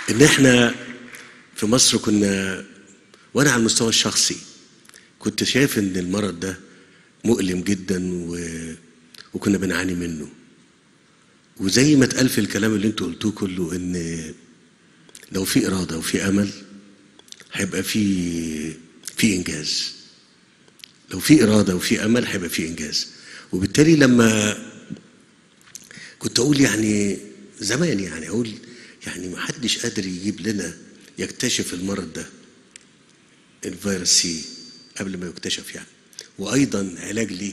ان احنا في مصر كنا وانا على المستوى الشخصي كنت شايف ان المرض ده مؤلم جدا و... وكنا بنعاني منه وزي ما اتقال في الكلام اللي انتوا قلتوه كله ان لو في اراده وفي امل هيبقى في في انجاز لو في اراده وفي امل هيبقى في انجاز وبالتالي لما كنت اقول يعني زمان يعني اقول يعني ما حدش قادر يجيب لنا يكتشف المرض ده الفيروس سي قبل ما يكتشف يعني وايضا علاج ليه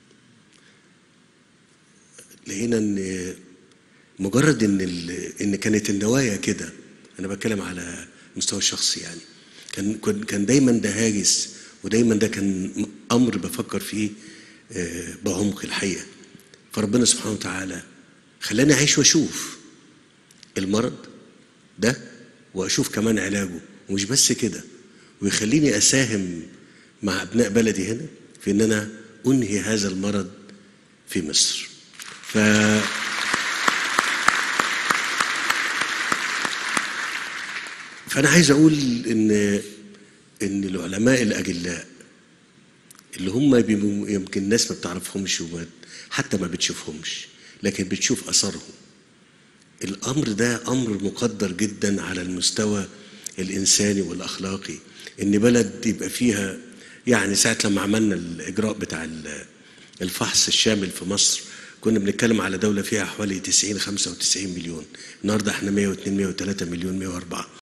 لقينا ان مجرد ان ان كانت النوايا كده انا بتكلم على المستوى الشخصي يعني كان كان دايما ده هاجس ودايما ده كان امر بفكر فيه بعمق الحقيقه فربنا سبحانه وتعالى خلاني اعيش واشوف المرض ده واشوف كمان علاجه ومش بس كده ويخليني اساهم مع ابناء بلدي هنا في ان انا انهي هذا المرض في مصر ف فانا عايز اقول ان ان العلماء الاجلاء اللي هم يمكن الناس ما بتعرفهمش وما حتى ما بتشوفهمش لكن بتشوف اثرهم الامر ده امر مقدر جدا على المستوى الانساني والاخلاقي ان بلد يبقى فيها يعني ساعه لما عملنا الاجراء بتاع الفحص الشامل في مصر كنا بنتكلم على دوله فيها حوالي 90 95 مليون النهارده احنا 102 103 مليون 104